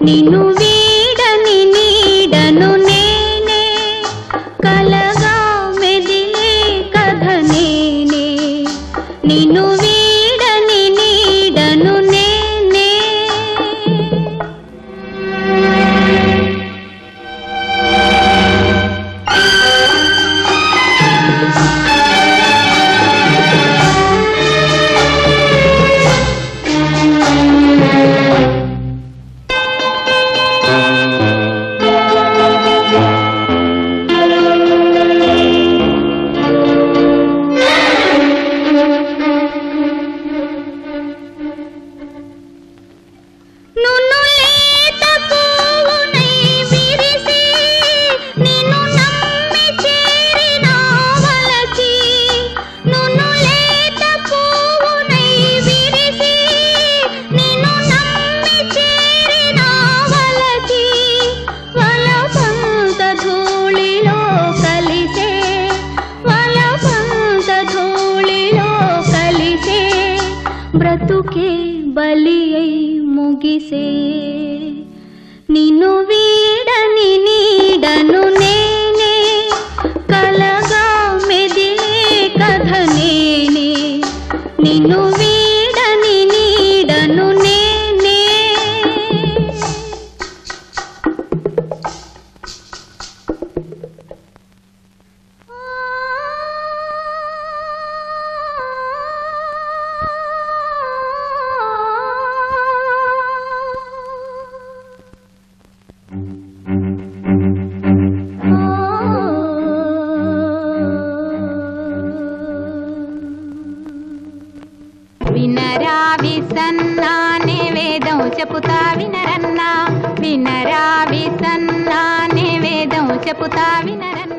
నిన్ను వీడని నీడను నేనే కలగా మెదిలే కథ నేనే నిన్ను వీడని నీడను నేనే నున్ను లేత పువ్వునై విరిసి, నిన్ను నమ్మి చేరిన వలచి. నున్ను లేత పువ్వునై విరిసి, నిన్ను నమ్మి చేరిన వలచి. వలపంత ధూళిలో కలిసే, వలపంత ధూళిలో కలిసే బ్రతుకే బలి అయి ముగిసే నిన్ను వీడని నీడను నేనే కలగా మెదిలే కథ నేనే నిన్ను వీడని నీడను నేనే వినరా విసన్నానే వేదం చెపుతా వినరన్నా వినరా విసన్నానే వేదం చెపుతా వినరన్నా